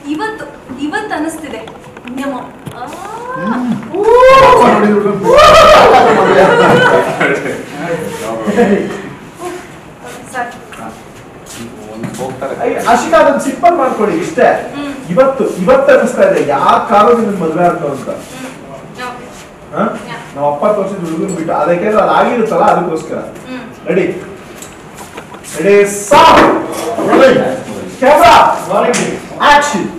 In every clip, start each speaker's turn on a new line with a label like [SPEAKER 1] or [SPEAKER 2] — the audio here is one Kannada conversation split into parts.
[SPEAKER 1] ಇವತ್ತು ಇವತ್ತು ಅನಿಸ್ತಿದೆ ನಮ್ಮ ಆ, ಸಾಕು.
[SPEAKER 2] ಅಶಿಕಾ ಅದನ್ನ ಸಿಂಪಲ್ ಮಾಡ್ಕೊಳ್ಳಿ ಇಷ್ಟೇ
[SPEAKER 1] ಹ್ಮ್.
[SPEAKER 2] ಇವತ್ತು ಇವತ್ತು ಅನಿಸ್ತಾ ಇದೆ ಯಾವ ಕಾರು ನಿನ್ನ ಮದ್ವೆ ಅಂತ ಅಂತ
[SPEAKER 1] ಹ್ಮ್, ಓಕೆ.
[SPEAKER 2] ಹ? ನಾವು ಅಪ್ಪತ್ತು ವರ್ಷದ ಹುಡುಗನ್ ಬಿಟ್ಟು ಅದಕ್ಕೆ ಅದು ಆಗಿರುತ್ತಲ್ಲ ಅದಕ್ಕೋಸ್ಕರ
[SPEAKER 1] hmm.
[SPEAKER 2] Ready ready song camera action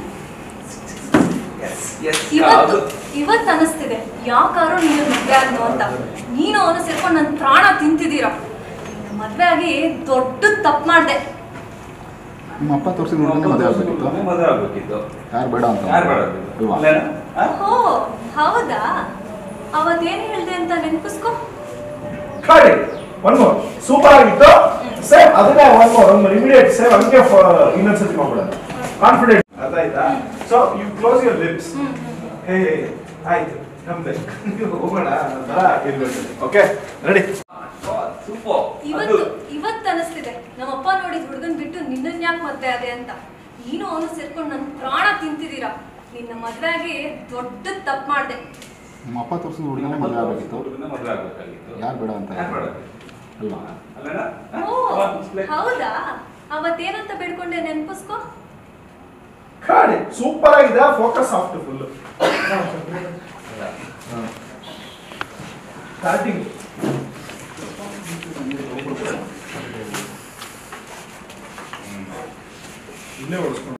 [SPEAKER 1] ಇವತ್ತು ಇವತ್ತು ಅನಿಸ್ತಿದೆ ಯಾಕಾರು ನೀನು ಮದ್ವೆ ಆದ್ನು ಅಂತ ನೀನು ಅವನು ಸೇರ್ಕೊಂಡು ನನ್ನ ಪ್ರಾಣ ತಿಂತಿದ್ದೀರಾ ನಿನ್ನ ಮದ್ವೆ ಆಗಿ ದೊಡ್ಡ ತಪ್ಪು ಮಾಡಿದೆ
[SPEAKER 3] ನಿಮ್ಮ ಅಪ್ಪ ತೋರಿಸಿದ ಹುಡುಗನೇ ಮದುವೆ ಆಗ್ಬೇಕಿತ್ತು
[SPEAKER 4] ಮದುವೆ ಆಗ್ಬೇಕಿತ್ತು
[SPEAKER 3] ಯಾರು ಬೇಡ ಅಂತ
[SPEAKER 4] ಯಾರು ಬೇಡ
[SPEAKER 3] ಇಲ್ವಾ?
[SPEAKER 1] ಓ ಹೌದಾ ಅವತ್ತೇನು ಹೇಳ್ದೆ ಅಂತ ನೆನಪಿಸ್ಕೊ
[SPEAKER 2] ಕಾಡಿ ಒನ್ ಮೋರ್ ಸೂಪರ್ ಆಗಿತ್ತು ಸೇಮ್ ಅದನ್ನೇ ಒನ್ ಮೋರ್ ಒಂದು ಇಮಿಡಿಯೇಟ್ ಸೇಮ್ ಹಂಗೆ ಫ- ಇನ್ನೊಂದ್ಸತಿ ಮಾಡ್ಬಿಡೋಣ ಕಾನ್ಫಿಡೆಂಟ್ ಅದಾಯ್ತಾ so you close your lips
[SPEAKER 1] hmm
[SPEAKER 2] hey ಆಯ್ತು ನಮ್ದೆ ಹೋಗೋಣ ಅನ್ನೋ ಥರ ಇರ್ಬೇಕು ಓಕೆ ರೆಡಿ
[SPEAKER 4] ಸೂಪರ್
[SPEAKER 1] ಇವತ್ತು ಇವತ್ತು ಅನಿಸ್ತಿದೆ ನಮ್ಮಪ್ಪ ನೋಡಿದ ಹುಡುಗನ್ ಬಿಟ್ಟು ನಿನ್ನನ್ ಯಾಕೆ ಮದ್ವೆ ಅದೇ ಅಂತ ನೀನು ಅವನು ಸೇರ್ಕೊಂಡು ನನ್ನ ಪ್ರಾಣ ತಿಂತಿದ್ದೀರಾ ನಿನ್ನ ಮದ್ವೆ ಆಗಿ ದೊಡ್ಡ ತಪ್ಪು ಮಾಡಿದೆ
[SPEAKER 3] ನಿಮ್ಮ ಅಪ್ಪ ತೋರಿಸಿದ ಹುಡುಗನೇ ಮದುವೆ ಆಗ್ಬೇಕಿತ್ತು
[SPEAKER 4] ಮದುವೆ ಆಗ್ಬೇಕಾಗಿತ್ತು
[SPEAKER 3] ಯಾರು ಬೇಡ ಅಂತ
[SPEAKER 4] ಯಾರು ಬೇಡ
[SPEAKER 3] ಅಲ್ವಾ
[SPEAKER 4] ಅಲ್ಲೇನಾ
[SPEAKER 1] ಓ ಹೌದಾ ಅವತ್ತೇನಂತ ಬೇಡ್ಕೊಂಡೆ ನೆನಪಿಸ್ಕೊ
[SPEAKER 2] ಕಾಡಿ ಸೂಪರ್ ಆಗಿದೆ ಫೋಕಸ್ ಆಫ್ಟ್ ಫುಲ್ ಸ್ಟಾರ್ಟಿಂಗ್ ಇಲ್ಲೇ ಓಡಿಸ್ಕೊಂಡು